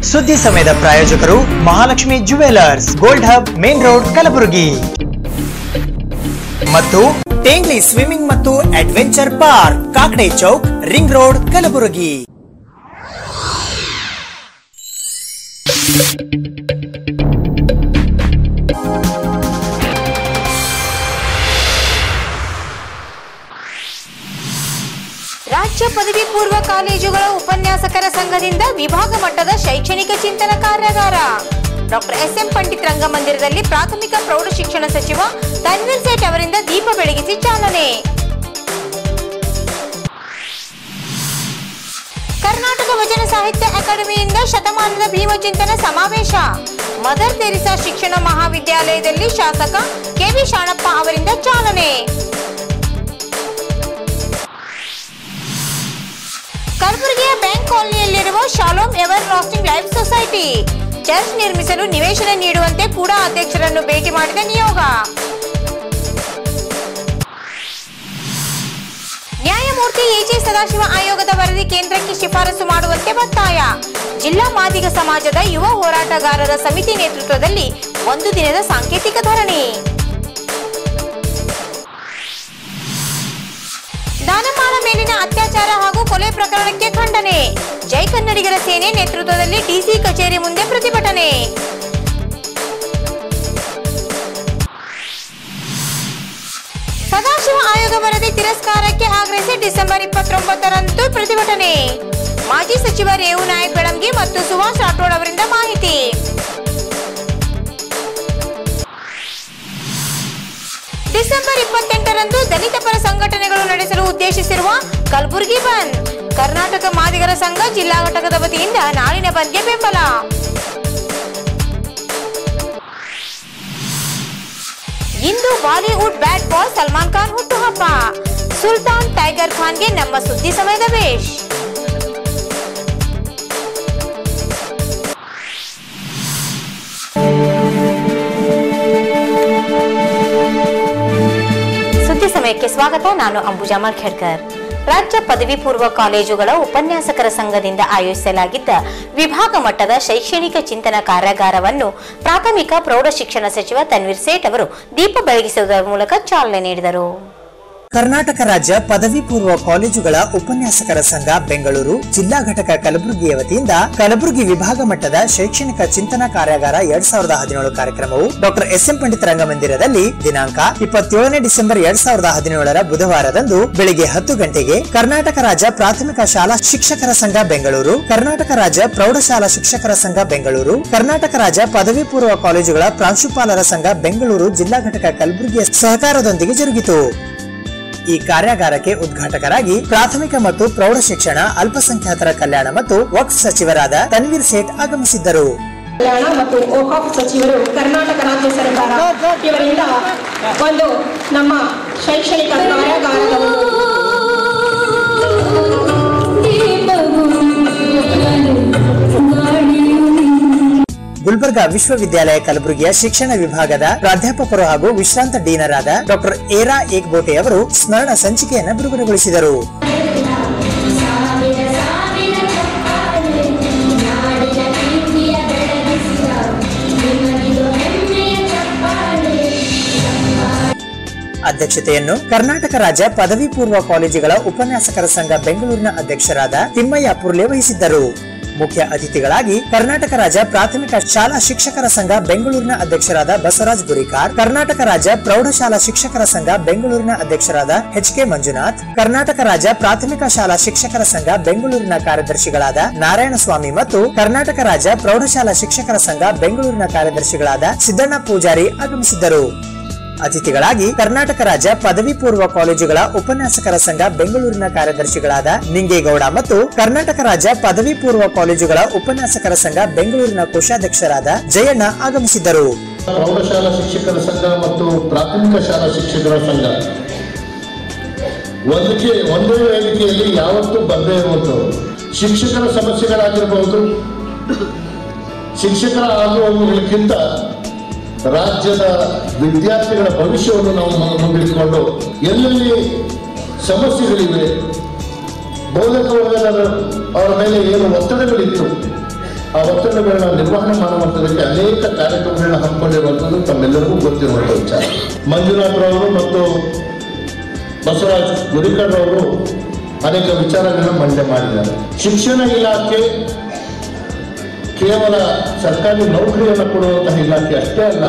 ಸುದ್ದಿ ಸಮಯದ ಪ್ರಾಯೋಜಕರು Mahalakshmi jewellers gold hub main road Kalaburagi ಮತ್ತು ಟೇಂಗ್ಲಿ ಸ್ವಿಮ್ಮಿಂಗ್ ಮತ್ತು adventure park Kakade chowk ring road Kalaburagi ರಾಜ್ಯ ಪದವಿ ಪೂರ್ವ ಕಾಲೇಜುಗಳ ಉಪನ್ಯಾಸಕರ ಸಂಘದಿಂದ ವಿಭಾಗ ಮಟ್ಟದ ಶೈಕ್ಷಣಿಕ ಚಿಂತನ ಕಾರ್ಯಾಗಾರ ಡಾಕ್ಟರ್ ಎಸ್ ಎಂ ಪಂಡಿತ್ ರಂಗಮಂದಿರದಲ್ಲಿ ಪ್ರಾಥಮಿಕ ಪ್ರೌಢ ಶಿಕ್ಷಣ ಸಚಿವ ತನ್ವೀರ್ ಸೇಠ್ ಅವರಿಂದ ದೀಪ ಬೆಳಗಿಸಿ ಚಾಲನೆ ಕರ್ನಾಟಕ ವಚನ ಸಾಹಿತ್ಯ ಅಕಾಡೆಮಿಯಿಂದ ಶತಮಾನದ ಭೀಮಚಿಂತನ ಸಮಾವೇಶ ಮದರ್ ತೆರಿಸಾ ಶಿಕ್ಷಣ ಮಹಾವಿದ್ಯಾಲಯದಲ್ಲಿ ಶಾಸಕ ಕೆವಿ ಶಾಣಪ್ಪ ಅವರಿಂದ ಚಾಲನೆ ಕಲಬುರಗಿಯ ಬ್ಯಾಂಕ್ ಕಾಲನಿಯಲ್ಲಿರುವ Shalom ever lasting life society church ನಿರ್ಮಿಸಲು ನಿವೇಶನ ನೀಡುವಂತೆ ಕೂಡ ಅಧ್ಯಕ್ಷರನ್ನು ಭೇಟಿ ಮಾಡಿದ ನಿಯೋಗ ನ್ಯಾಯಮೂರ್ತಿ ಎಜೆ ಸದಾಶಿವ ಆಯೋಗದ ವರದಿ ಕೇಂದ್ರಕ್ಕೆ ಶಿಫಾರಸು ಮಾಡುವಂತೆ ಒತ್ತಾಯ ಜಿಲ್ಲಾ ಮಾದಿಗ ಸಮಾಜದ ಯುವ ಹೋರಾಟಗಾರರ ಸಮಿತಿ ನೇತೃತ್ವದಲ್ಲಿ ಒಂದು ದಿನದ ಸಾಂಕೇತಿಕ ಧರಣಿ ದಾನಮಾಲ ಮೇಲಿನ ಅತ್ಯಾಚಾರ ಹಾಗೂ ಕೊಲೆ ಪ್ರಕರಣಕ್ಕೆ ಖಂಡನೆ ಜೈ ಕನ್ನಡಿಗರ ಸೇನೆ ನೇತೃತ್ವದಲ್ಲಿ ಡಿಸಿ ಕಚೇರಿ ಮುಂದೆ ಪ್ರತಿಭಟನೆ ಸದಾಶಿವ ಆಯೋಗ ವರದಿ ತಿರಸ್ಕಾರಕ್ಕೆ ಆಗ್ರಹಿಸಿ ಡಿಸೆಂಬರ್ ಇಪ್ಪತ್ತೊಂಬತ್ತರಂದು ಪ್ರತಿಭಟನೆ ಮಾಜಿ ಸಚಿವ ರೇವು ನಾಯಕ್ ಬೆಳಂಗಿ ಮತ್ತು ಸುಭಾಷ್ ರಾಠೋಡ್ ಅವರಿಂದ ಮಾಹಿತಿ ಡಿಸೆಂಬರ್ ಇಪ್ಪತ್ತೆಂಟರಂದು ದಲಿತ ಪರ ಸಂಘಟನೆಗಳು ನಡೆಸಲು ಉದ್ದೇಶಿಸಿರುವ ಕಲಬುರಗಿ ಬಂದ್ ಕರ್ನಾಟಕ ಮಾದಿಗರ ಸಂಘ ಜಿಲ್ಲಾ ಘಟಕದ ವತಿಯಿಂದ ನಾಳಿನ ಬಂದ್ಗೆ ಬೆಂಬಲ ಇಂದು Bollywood bad boy Salman Khan ಹುಟ್ಟುಹಬ್ಬ ಸುಲ್ತಾನ್ ಟೈಗರ್ ಖಾನ್ಗೆ ನಮ್ಮ ಸುದ್ದಿ ಸಮಯದ ವೇಶ್ ಸುದ್ದಿ ಸಮಯಕ್ಕೆ ಸ್ವಾಗತ ನಾನು ಅಂಬುಜಾ ಮಲ್ಖೇಡ್ಕರ್ ರಾಜ್ಯ ಪದವಿ ಪೂರ್ವ ಕಾಲೇಜುಗಳ ಉಪನ್ಯಾಸಕರ ಸಂಘದಿಂದ ಆಯೋಜಿಸಲಾಗಿದ್ದ ವಿಭಾಗ ಮಟ್ಟದ ಶೈಕ್ಷಣಿಕ ಚಿಂತನ ಕಾರ್ಯಾಗಾರವನ್ನು ಪ್ರಾಥಮಿಕ ಪ್ರೌಢ ಶಿಕ್ಷಣ ಸಚಿವ ತನ್ವೀರ್ ಸೇಠ್ ಅವರು ದೀಪ ಬೆಳಗಿಸುವುದರ ಮೂಲಕ ಚಾಲನೆ ನೀಡಿದರು ಕರ್ನಾಟಕ ರಾಜ್ಯ ಪದವಿ ಪೂರ್ವ ಕಾಲೇಜುಗಳ ಉಪನ್ಯಾಸಕರ ಸಂಘ ಬೆಂಗಳೂರು ಜಿಲ್ಲಾ ಘಟಕ ಕಲಬುರಗಿಯ ವತಿಯಿಂದ ಕಲಬುರಗಿ ವಿಭಾಗ ಮಟ್ಟದ ಶೈಕ್ಷಣಿಕ ಚಿಂತನಾ ಕಾರ್ಯಾಗಾರ ಎರಡ್ ಸಾವಿರದ ಹದಿನೇಳು ಕಾರ್ಯಕ್ರಮವು ಡಾಕ್ಟರ್ ಎಸ್ ಎಂ ಪಂಡಿತ್ ರಂಗಮಂದಿರದಲ್ಲಿ ದಿನಾಂಕ ಇಪ್ಪತ್ತೇಳನೇ ಡಿಸೆಂಬರ್ ಎರಡ್ ಸಾವಿರದ ಹದಿನೇಳರ ಬುಧವಾರದಂದು ಬೆಳಿಗ್ಗೆ ಹತ್ತು ಗಂಟೆಗೆ ಕರ್ನಾಟಕ ರಾಜ್ಯ ಪ್ರಾಥಮಿಕ ಶಾಲಾ ಶಿಕ್ಷಕರ ಸಂಘ ಬೆಂಗಳೂರು ಕರ್ನಾಟಕ ರಾಜ್ಯ ಪ್ರೌಢಶಾಲಾ ಶಿಕ್ಷಕರ ಸಂಘ ಬೆಂಗಳೂರು ಕರ್ನಾಟಕ ರಾಜ್ಯ ಪದವಿ ಪೂರ್ವ ಕಾಲೇಜುಗಳ ಪ್ರಾಂಶುಪಾಲರ ಸಂಘ ಬೆಂಗಳೂರು ಜಿಲ್ಲಾ ಘಟಕ ಕಲಬುರಗಿಯ ಸಹಕಾರದೊಂದಿಗೆ ಜರುಗಿತು ಈ ಕಾರ್ಯಾಗಾರಕ್ಕೆ ಉದ್ಘಾಟಕರಾಗಿ ಪ್ರಾಥಮಿಕ ಮತ್ತು ಪ್ರೌಢ ಶಿಕ್ಷಣ ಅಲ್ಪಸಂಖ್ಯಾತರ ಕಲ್ಯಾಣ ಮತ್ತು ವಕ್ಫ್ ಸಚಿವರಾದ ತನ್ವೀರ್ ಸೇಠ್ ಆಗಮಿಸಿದ್ದರು ಕಲ್ಯಾಣ ಮತ್ತು ಓಕಾಫ್ ಸಚಿವರು ಕರ್ನಾಟಕ ರಾಜ್ಯ ಸರ್ಕಾರ ಇವರಿಂದ ಒಂದು ನಮ್ಮ ಶೈಕ್ಷಣಿಕ ಕಾರ್ಯಾಗಾರದ ಒಂದು ಗುಲ್ಬರ್ಗಾ ವಿಶ್ವವಿದ್ಯಾಲಯ ಕಲಬುರಗಿಯ ಶಿಕ್ಷಣ ವಿಭಾಗದ ಪ್ರಾಧ್ಯಾಪಕರು ಹಾಗೂ ವಿಶ್ರಾಂತ ಡೀನರಾದ ಡಾಕ್ಟರ್ ಏರಾ ಏಕ್ಬೋಟೆ ಅವರು ಸ್ಮರಣ ಸಂಚಿಕೆಯನ್ನು ಬಿಡುಗಡೆಗೊಳಿಸಿದರು ಅಧ್ಯಕ್ಷತೆಯನ್ನು ಕರ್ನಾಟಕ ರಾಜ್ಯ ಪದವಿ ಪೂರ್ವ ಕಾಲೇಜುಗಳ ಉಪನ್ಯಾಸಕರ ಸಂಘ ಬೆಂಗಳೂರಿನ ಅಧ್ಯಕ್ಷರಾದ ತಿಮ್ಮಯ್ಯ ಪುರ್ಲೆ ವಹಿಸಿದ್ದರು ಮುಖ್ಯ ಅತಿಥಿಗಳಾಗಿ ಕರ್ನಾಟಕ ರಾಜ್ಯ ಪ್ರಾಥಮಿಕ ಶಾಲಾ ಶಿಕ್ಷಕರ ಸಂಘ ಬೆಂಗಳೂರಿನ ಅಧ್ಯಕ್ಷರಾದ ಬಸವರಾಜ್ ಗುರಿಕಾರ್ ಕರ್ನಾಟಕ ರಾಜ್ಯ ಪ್ರೌಢಶಾಲಾ ಶಿಕ್ಷಕರ ಸಂಘ ಬೆಂಗಳೂರಿನ ಅಧ್ಯಕ್ಷರಾದ ಎಚ್ ಕೆ ಮಂಜುನಾಥ್ ಕರ್ನಾಟಕ ರಾಜ್ಯ ಪ್ರಾಥಮಿಕ ಶಾಲಾ ಶಿಕ್ಷಕರ ಸಂಘ ಬೆಂಗಳೂರಿನ ಕಾರ್ಯದರ್ಶಿಗಳಾದ ನಾರಾಯಣಸ್ವಾಮಿ ಮತ್ತು ಕರ್ನಾಟಕ ರಾಜ್ಯ ಪ್ರೌಢಶಾಲಾ ಶಿಕ್ಷಕರ ಸಂಘ ಬೆಂಗಳೂರಿನ ಕಾರ್ಯದರ್ಶಿಗಳಾದ ಸಿದ್ದಣ್ಣ ಪೂಜಾರಿ ಆಗಮಿಸಿದ್ದರು ಅತಿಥಿಗಳಾಗಿ ಕರ್ನಾಟಕ ರಾಜ್ಯ ಪದವಿ ಪೂರ್ವ ಕಾಲೇಜುಗಳ ಉಪನ್ಯಾಸಕರ ಸಂಘ ಬೆಂಗಳೂರಿನ ಕಾರ್ಯದರ್ಶಿಗಳಾದ ನಿಂಗೇಗೌಡ ಮತ್ತು ಕರ್ನಾಟಕ ರಾಜ್ಯ ಪದವಿ ಪೂರ್ವ ಕಾಲೇಜುಗಳ ಉಪನ್ಯಾಸಕರ ಸಂಘ ಬೆಂಗಳೂರಿನ ಕೋಶಾಧ್ಯಕ್ಷರಾದ ಜಯಣ್ಣ ಆಗಮಿಸಿದ್ದರು ಪ್ರೌಢಶಾಲಾ ಶಿಕ್ಷಕರ ಸಂಘ ಮತ್ತು ಪ್ರಾಥಮಿಕ ಶಾಲಾ ಶಿಕ್ಷಕರ ಸಂಘ ಒಂದಕ್ಕೆ ಒಂದೇ ವೇದಿಕೆಯಲ್ಲಿ ಯಾವತ್ತೂ ಬಂದೇ ಇರುವಂಥವು ಶಿಕ್ಷಕರ ಸಮಸ್ಯೆಗಳಾಗಿರಬಹುದು ಶಿಕ್ಷಕರ ಆಗುವುದಕ್ಕಿಂತ ರಾಜ್ಯದ ವಿದ್ಯಾರ್ಥಿಗಳ ಭವಿಷ್ಯವನ್ನು ನಾವು ಮ- ಮುಂದಿಟ್ಟುಕೊಂಡು ಎಲ್ಲೆಲ್ಲಿ ಸಮಸ್ಯೆಗಳಿವೆ ಬೋಧಕ ವರ್ಗದ ಅವರ ಮೇಲೆ ಏನು ಒತ್ತಡಗಳಿತ್ತು ಆ ಒತ್ತಡಗಳನ್ನ ನಿರ್ವಹಣೆ ಮಾಡುವಂಥದ್ದಕ್ಕೆ ಅನೇಕ ಕಾರ್ಯಕ್ರಮಗಳನ್ನ ಹಮ್ಮಿಕೊಂಡಿರುವಂಥದ್ದು ತಮ್ಮೆಲ್ಲರಿಗೂ ಗೊತ್ತಿರುವಂಥ ವಿಚಾರ ಮಂಜುನಾಥ್ ರವರು ಮತ್ತು ಬಸವರಾಜ್ ಗುರಿಕರ್ ಅವರು ಅನೇಕ ವಿಚಾರಗಳನ್ನ ಮಂಡನೆ ಮಾಡಿದ್ದಾರೆ ಶಿಕ್ಷಣ ಇಲಾಖೆ ಕೇವಲ ಸರ್ಕಾರಿ ನೌಕರಿಯನ್ನು ಕೊಡುವಂತಹ ಇಲಾಖೆ ಅಷ್ಟೇ ಅಲ್ಲ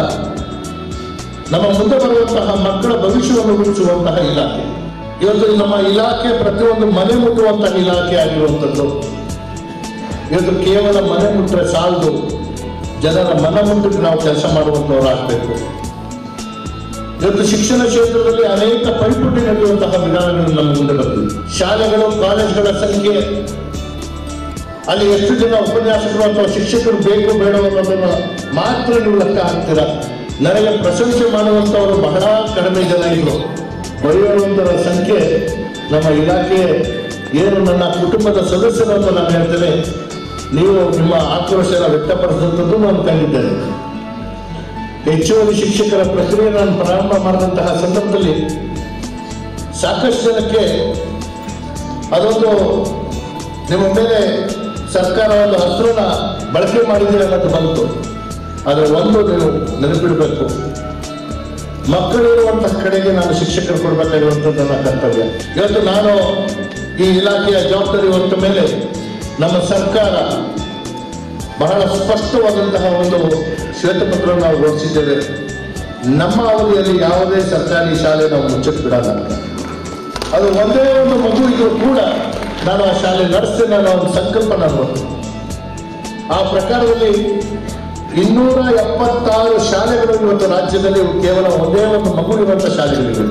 ನಮ್ಮ ಮುಂದೆ ಬರುವಂತಹ ಮಕ್ಕಳ ಭವಿಷ್ಯವನ್ನು ರೂಪಿಸುವಂತಹ ಇಲಾಖೆ ಇವತ್ತು ನಮ್ಮ ಇಲಾಖೆ ಪ್ರತಿಯೊಂದು ಮನೆ ಮುಟ್ಟುವಂತಹ ಇಲಾಖೆ ಆಗಿರುವಂಥದ್ದು ಇವತ್ತು ಕೇವಲ ಮನೆ ಮುಟ್ಟರೆ ಸಾಲದು ಜನರ ಮನ ಮುಟ್ಟಿಗೆ ನಾವು ಕೆಲಸ ಮಾಡುವಂಥವರಾಗಬೇಕು ಇವತ್ತು ಶಿಕ್ಷಣ ಕ್ಷೇತ್ರದಲ್ಲಿ ಅನೇಕ ಪೈಪೋಟಿ ನಡೆಯುವಂತಹ ವಿಧಾನಗಳು ನಮ್ಮ ಮುಂದೆ ಬಂದಿವೆ ಶಾಲೆಗಳು ಕಾಲೇಜುಗಳ ಸಂಖ್ಯೆ ಅಲ್ಲಿ ಎಷ್ಟು ಜನ ಉಪನ್ಯಾಸಕರು ಅಥವಾ ಶಿಕ್ಷಕರು ಬೇಕು ಬೇಡ ಅನ್ನೋದನ್ನ ಮಾತ್ರ ನೀವು ಲೆಕ್ಕ ಹಾಕ್ತೀರಾ ನನಗೆ ಪ್ರಶಂಸೆ ಮಾಡುವಂತವರು ಬಹಳ ಕಡಿಮೆ ಜನ ಇದ್ರು ಬರೆಯುವಂತರ ಸಂಖ್ಯೆ ನಮ್ಮ ಇಲಾಖೆ ಏನು ನನ್ನ ಕುಟುಂಬದ ಸದಸ್ಯರು ಅಂತ ನಾನು ಹೇಳ್ತೇನೆ ನೀವು ನಿಮ್ಮ ಆಕ್ರೋಶನ ವ್ಯಕ್ತಪಡಿಸಿದಂಥದ್ದು ನಾನು ಕಂಡಿದ್ದೇನೆ ಹೆಚ್ಚುವರಿ ಶಿಕ್ಷಕರ ಪ್ರಕ್ರಿಯೆ ನಾನು ಪ್ರಾರಂಭ ಮಾಡಿದಂತಹ ಸಂದರ್ಭದಲ್ಲಿ ಸಾಕಷ್ಟು ಜನಕ್ಕೆ ಅದೊಂದು ನಿಮ್ಮ ಮೇಲೆ ಸರ್ಕಾರ ಒಂದು ಅಸ್ತ್ರನ ಬಳಕೆ ಮಾಡಿದೆ ಅನ್ನೋದು ಬಂತು ಆದರೆ ಒಂದು ನೀವು ನೆನಪಿಡಬೇಕು ಮಕ್ಕಳಿರುವಂತಹ ಕಡೆಗೆ ನಾನು ಶಿಕ್ಷಕರು ಕೊಡಬೇಕಾಗಿರುವಂಥದ್ದು ನನ್ನ ಕರ್ತವ್ಯ ಇವತ್ತು ನಾನು ಈ ಇಲಾಖೆಯ ಜವಾಬ್ದಾರಿ ಹೊತ್ತ ಮೇಲೆ ನಮ್ಮ ಸರ್ಕಾರ ಬಹಳ ಸ್ಪಷ್ಟವಾದಂತಹ ಒಂದು ಶ್ವೇತಪತ್ರ ನಾವು ಹೊರಡಿಸಿದ್ದೇವೆ ನಮ್ಮ ಅವಧಿಯಲ್ಲಿ ಯಾವುದೇ ಸರ್ಕಾರಿ ಶಾಲೆ ನಾವು ಮುಚ್ಚಕ್ಕೆ ಬಿಡಲ್ಲ ಅದು ಒಂದೇ ಒಂದು ಮಗು ಇದ್ರೂ ಕೂಡ ನಾನು ಆ ಶಾಲೆ ನಡೆಸ್ತೇನೆ ಅನ್ನೋ ಒಂದು ಸಂಕಲ್ಪ ನಾನು ಆ ಪ್ರಕಾರದಲ್ಲಿ ಇನ್ನೂರ ಎಪ್ಪತ್ತಾರು ಶಾಲೆಗಳು ಇವತ್ತು ರಾಜ್ಯದಲ್ಲಿ ಕೇವಲ ಒಂದೇ ಒಂದು ಮಗು ಇರುವಂತಹ ಶಾಲೆಗಳಿವೆ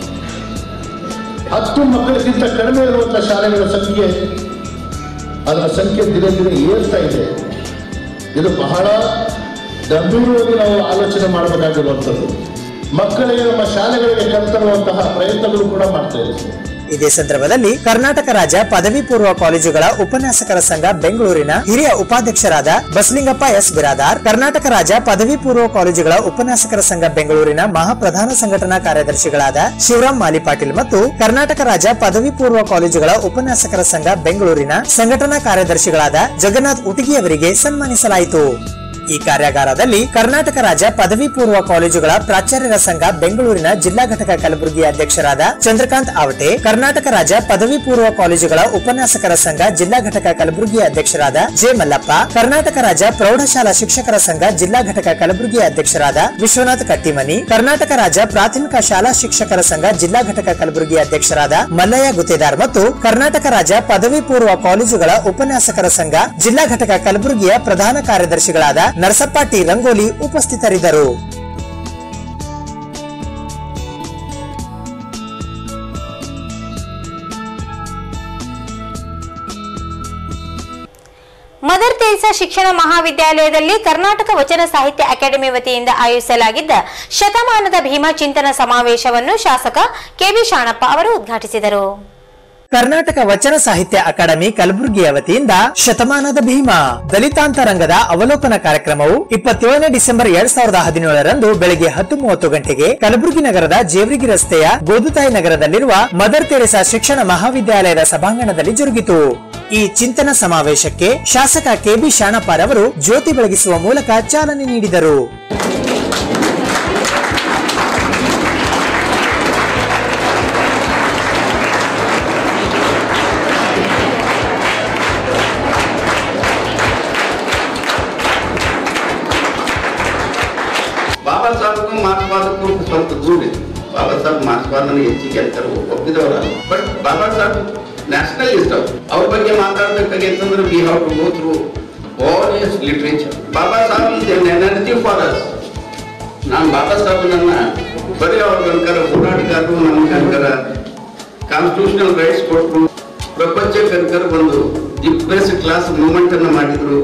ಹತ್ತು ಮಕ್ಕಳಿಗಿಂತ ಕಡಿಮೆ ಇರುವಂತಹ ಶಾಲೆಗಳ ಸಂಖ್ಯೆ ಅದರ ಸಂಖ್ಯೆ ದಿನೇ ದಿನೇ ಏರ್ತಾ ಇದೆ ಇದು ಬಹಳ ಗಂಭೀರವಾಗಿ ನಾವು ಆಲೋಚನೆ ಮಾಡಬೇಕಾಗಿರುವಂಥದ್ದು ಮಕ್ಕಳಿಗೆ ನಮ್ಮ ಶಾಲೆಗಳಿಗೆ ಕರೆತರುವಂತಹ ಪ್ರಯತ್ನಗಳು ಕೂಡ ಮಾಡ್ತಾ ಇದ್ದೀವಿ ಇದೇ ಸಂದರ್ಭದಲ್ಲಿ ಕರ್ನಾಟಕ ರಾಜ್ಯ ಪದವಿ ಪೂರ್ವ ಕಾಲೇಜುಗಳ ಉಪನ್ಯಾಸಕರ ಸಂಘ ಬೆಂಗಳೂರಿನ ಹಿರಿಯ ಉಪಾಧ್ಯಕ್ಷರಾದ ಬಸಲಿಂಗಪ್ಪ ಎಸ್ ಬಿರಾದಾರ್ ಕರ್ನಾಟಕ ರಾಜ್ಯ ಪದವಿ ಪೂರ್ವ ಕಾಲೇಜುಗಳ ಉಪನ್ಯಾಸಕರ ಸಂಘ ಬೆಂಗಳೂರಿನ ಮಹಾಪ್ರಧಾನ ಸಂಘಟನಾ ಕಾರ್ಯದರ್ಶಿಗಳಾದ ಶಿವರಾಮ್ ಮಾಲಿ ಪಾಟೀಲ್ ಮತ್ತು ಕರ್ನಾಟಕ ರಾಜ್ಯ ಪದವಿ ಪೂರ್ವ ಕಾಲೇಜುಗಳ ಉಪನ್ಯಾಸಕರ ಸಂಘ ಬೆಂಗಳೂರಿನ ಸಂಘಟನಾ ಕಾರ್ಯದರ್ಶಿಗಳಾದ ಜಗನ್ನಾಥ್ ಉಟಗಿ ಅವರಿಗೆ ಸನ್ಮಾನಿಸಲಾಯಿತು ಈ ಕಾರ್ಯಾಗಾರದಲ್ಲಿ ಕರ್ನಾಟಕ ರಾಜ್ಯ ಪದವಿ ಪೂರ್ವ ಕಾಲೇಜುಗಳ ಪ್ರಾಚಾರ್ಯರ ಸಂಘ ಬೆಂಗಳೂರಿನ ಜಿಲ್ಲಾ ಘಟಕ ಕಲಬುರಗಿ ಅಧ್ಯಕ್ಷರಾದ ಚಂದ್ರಕಾಂತ್ ಆವಟೆ ಕರ್ನಾಟಕ ರಾಜ್ಯ ಪದವಿ ಪೂರ್ವ ಕಾಲೇಜುಗಳ ಉಪನ್ಯಾಸಕರ ಸಂಘ ಜಿಲ್ಲಾ ಘಟಕ ಕಲಬುರಗಿ ಅಧ್ಯಕ್ಷರಾದ ಜೆ ಮಲ್ಲಪ್ಪ ಕರ್ನಾಟಕ ರಾಜ್ಯ ಪ್ರೌಢಶಾಲಾ ಶಿಕ್ಷಕರ ಸಂಘ ಜಿಲ್ಲಾ ಘಟಕ ಕಲಬುರಗಿ ಅಧ್ಯಕ್ಷರಾದ ವಿಶ್ವನಾಥ್ ಕಟ್ಟಿಮನಿ ಕರ್ನಾಟಕ ರಾಜ್ಯ ಪ್ರಾಥಮಿಕ ಶಾಲಾ ಶಿಕ್ಷಕರ ಸಂಘ ಜಿಲ್ಲಾ ಘಟಕ ಕಲಬುರಗಿ ಅಧ್ಯಕ್ಷರಾದ ಮಲ್ಲಯ್ಯ ಗುತ್ತೇದಾರ್ ಮತ್ತು ಕರ್ನಾಟಕ ರಾಜ್ಯ ಪದವಿ ಪೂರ್ವ ಕಾಲೇಜುಗಳ ಉಪನ್ಯಾಸಕರ ಸಂಘ ಜಿಲ್ಲಾ ಘಟಕ ಕಲಬುರಗಿಯ ಪ್ರಧಾನ ಕಾರ್ಯದರ್ಶಿಗಳಾದ ನರಸಪ್ಪ ಟಿ ರಂಗೋಲಿ ಉಪಸ್ಥಿತರಿದ್ದರು ಮದರ್ ತೆರೇಸಾ ಶಿಕ್ಷಣ ಮಹಾವಿದ್ಯಾಲಯದಲ್ಲಿ ಕರ್ನಾಟಕ ವಚನ ಸಾಹಿತ್ಯ ಅಕಾಡೆಮಿ ವತಿಯಿಂದ ಆಯೋಜಿಸಲಾಗಿದ್ದ ಶತಮಾನದ ಭೀಮಾ ಚಿಂತನ ಸಮಾವೇಶವನ್ನು ಶಾಸಕ ಕೆಬಿ ಶಾಣಪ್ಪ ಅವರು ಉದ್ಘಾಟಿಸಿದರು ಕರ್ನಾಟಕ ವಚನ ಸಾಹಿತ್ಯ ಅಕಾಡೆಮಿ ಕಲಬುರಗಿಯ ವತಿಯಿಂದ ಶತಮಾನದ ಭೀಮಾ ದಲಿತಾಂತರಂಗದ ಅವಲೋಕನ ಕಾರ್ಯಕ್ರಮವು ಇಪ್ಪತ್ತೇಳನೇ ಡಿಸೆಂಬರ್ ಎರಡ್ ಸಾವಿರದ ಹದಿನೇಳರಂದು ಬೆಳಗ್ಗೆ ಹತ್ತು ಮೂವತ್ತು ಗಂಟೆಗೆ ಕಲಬುರಗಿ ನಗರದ ಜೇವರಿಗಿ ರಸ್ತೆಯ ಗೋದುತಾಯಿ ನಗರದಲ್ಲಿರುವ ಮದರ್ ತೆರೇಸಾ ಶಿಕ್ಷಣ ಮಹಾವಿದ್ಯಾಲಯದ ಸಭಾಂಗಣದಲ್ಲಿ ಜರುಗಿತು ಈ ಚಿಂತನ ಸಮಾವೇಶಕ್ಕೆ ಶಾಸಕ ಕೆಬಿ ಶಾಣಪ್ಪಾರವರು ಜ್ಯೋತಿ ಬೆಳಗಿಸುವ ಮೂಲಕ ಚಾಲನೆ ನೀಡಿದರು ಬಾಬಾ ಸಾಹೇಬ್ಗೂ ಮಾರ್ಕ್ಸ್ವಾದಕ್ಕೂ ಸ್ವಲ್ಪ ದೂರ ಇದೆ ಬಾಬಾ ಸಾಹೇಬ್ ಮಾರ್ಕ್ಸ್ವಾದನ ಹೆಚ್ಚಿಗೆ ಅಂತಾರೆ ಒಪ್ಪಿದವರ ಬಟ್ ಬಾಬಾ ಸಾಹೇಬ್ ನ್ಯಾಷನಲಿಸ್ಟ್ ಅವ್ರು ಅವ್ರ ಬಗ್ಗೆ ಮಾತಾಡ್ಬೇಕಾಗಿತ್ತಂದ್ರೆ we have to go through all his literature Baba Saheb is an energy for us ನಾನು ಬಾಬಾ ಸಾಹೇಬನನ್ನ ಬರೀ ಅವ್ರ ಕನಕರ ಹೋರಾಟಗಾರರು ನಮ್ಮ ಕನಕರ ಕಾನ್ಸ್ಟಿಟ್ಯೂಷನಲ್ ರೈಟ್ಸ್ ಕೊಟ್ಟರು ಪ್ರಪಂಚ ಕನಕರ ಒಂದು ದಿ ಬೆಸ್ಟ್ ಕ್ಲಾಸ್ ಮೂವ್ಮೆಂಟ್ ಅನ್ನು ಮಾಡಿದ್ರು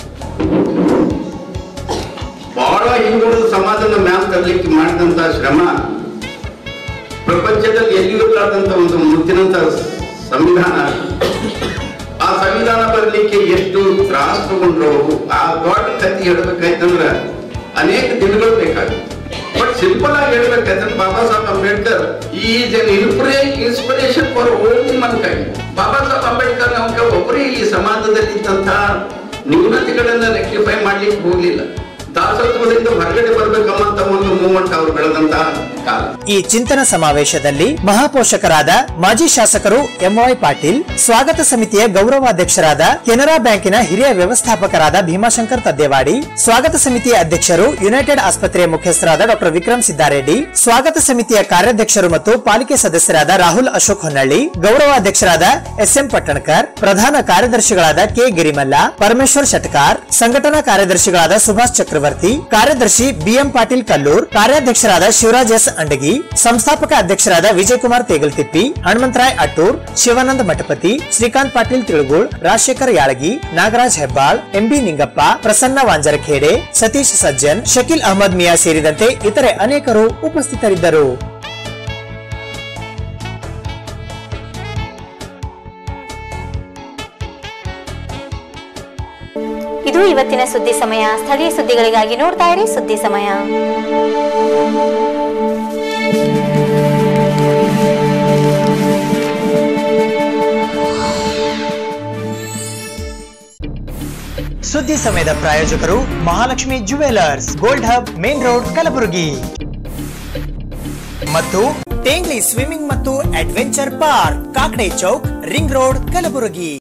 ಬಹಳ ಹಿಂದುಳಿದ ಸಮಾಜದ ಮ್ಯಾಲ್ ತರಲಿಕ್ಕೆ ಮಾಡಿದಂತ ಶ್ರಮ ಪ್ರಪಂಚದಲ್ಲಿ ಎಲ್ಲಿಯೂ ಇರಲಾರ್ದಂತ ಒಂದು ಮುತ್ತಿನಂತ ಸಂವಿಧಾನ ಆ ಸಂವಿಧಾನ ಬರಲಿಕ್ಕೆ ಎಷ್ಟು ತ್ರಾಸ ತಗೊಂಡ್ರು ಅವರು ಆ ದೊಡ್ಡ ಕಥೆ ಹೇಳ್ಬೇಕಾಯ್ತಂದ್ರ ಅನೇಕ ದಿನಗಳು ಬೇಕಾಗುತ್ತೆ ಬಟ್ ಸಿಂಪಲ್ ಆಗಿ ಹೇಳ್ಬೇಕಾಯ್ತಂದ್ರೆ Baba Saheb Ambedkar is an inspiration for all mankind Baba Saheb Ambedkar ನಮ್ಗೆ ಒಬ್ಬರೇ ಈ ಸಮಾಜದಲ್ಲಿ ಇದ್ದಂತಹ ನ್ಯೂನತೆಗಳನ್ನ ರೆಕ್ಟಿಫೈ ಮಾಡ್ಲಿಕ್ಕೆ ಹೋಗ್ಲಿಲ್ಲ ದಾಸತ್ವದಿಂದ ಹೊರಗಡೆ ಬರ್ಬೇಕಮ್ಮ ಅಂತ ಒಂದು ಮೂವ್ಮೆಂಟ್ ಅವ್ರು ಬೆಳೆದಂತಹ ಕಾಲ ಈ ಚಿಂತನ ಸಮಾವೇಶದಲ್ಲಿ ಮಹಾಪೋಷಕರಾದ ಮಾಜಿ ಶಾಸಕರು ಎಂವೈ ಪಾಟೀಲ್ ಸ್ವಾಗತ ಸಮಿತಿಯ ಗೌರವಾಧ್ಯಕ್ಷರಾದ ಕೆನರಾ ಬ್ಯಾಂಕಿನ ಹಿರಿಯ ವ್ಯವಸ್ಥಾಪಕರಾದ ಭೀಮಾಶಂಕರ್ ತದ್ದೇವಾಡಿ ಸ್ವಾಗತ ಸಮಿತಿಯ ಅಧ್ಯಕ್ಷರು ಯುನೈಟೆಡ್ ಆಸ್ಪತ್ರೆಯ ಮುಖ್ಯಸ್ಥರಾದ ಡಾಕ್ಟರ್ ವಿಕ್ರಮ್ ಸಿದ್ದಾರೆಡ್ಡಿ ಸ್ವಾಗತ ಸಮಿತಿಯ ಕಾರ್ಯಾಧ್ಯಕ್ಷರು ಮತ್ತು ಪಾಲಿಕೆ ಸದಸ್ಯರಾದ ರಾಹುಲ್ ಅಶೋಕ್ ಹೊನ್ನಳ್ಳಿ ಗೌರವಾಧ್ಯಕ್ಷರಾದ ಎಸ್ಎಂ ಪಟ್ಟಣಕರ್ ಪ್ರಧಾನ ಕಾರ್ಯದರ್ಶಿಗಳಾದ ಕೆ ಗಿರಿಮಲ್ಲ ಪರಮೇಶ್ವರ್ ಶಟ್ಕಾರ್ ಸಂಘಟನಾ ಕಾರ್ಯದರ್ಶಿಗಳಾದ ಸುಭಾಷ್ ಚಕ್ರವರ್ತಿ ಕಾರ್ಯದರ್ಶಿ ಬಿಎಂ ಪಾಟೀಲ್ ಕಲ್ಲೂರ್ ಕಾರ್ಯಾಧ್ಯಕ್ಷರಾದ ಶಿವರಾಜ್ ಎಸ್ ಅಂಡಗಿ ಸಂಸ್ಥಾಪಕ ಅಧ್ಯಕ್ಷರಾದ ವಿಜಯಕುಮಾರ್ ತೇಗಲ್ತಿಪ್ಪಿ ಹನುಮಂತರಾಯ್ ಅಟ್ಟೂರ್ ಶಿವಾನಂದ ಮಠಪತಿ ಶ್ರೀಕಾಂತ್ ಪಾಟೀಲ್ ತಿಳುಗುಳ್ ರಾಜಶೇಖರ್ ಯಾಳಗಿ ನಾಗರಾಜ್ ಹೆಬ್ಬಾಳ್ ಎಂಬಿ ನಿಂಗಪ್ಪ ಪ್ರಸನ್ನ ವಾಂಜರಖೇಡೆ ಸತೀಶ್ ಸಜ್ಜನ್ ಶಕೀಲ್ ಅಹಮದ್ ಮಿಯಾ ಸೇರಿದಂತೆ ಇತರೆ ಅನೇಕರು ಉಪಸ್ಥಿತರಿದ್ದರು ಇದು ಇವತ್ತಿನ ಸುದ್ದಿ ಸಮಯ ಸ್ಥಳೀಯ ಸುದ್ದಿಗಳಿಗಾಗಿ ನೋಡ್ತಾ ಇರಿ ಸುದ್ದಿ ಸಮಯ ಸುದ್ದಿ ಸಮಯದ ಪ್ರಾಯೋಜಕರು Mahalakshmi jewellers gold hub main road Kalaburagi ಮತ್ತು ಟೇಂಗ್ಲಿ ಸ್ವಿಮ್ಮಿಂಗ್ ಮತ್ತು adventure park Kakade chowk ring road Kalaburagi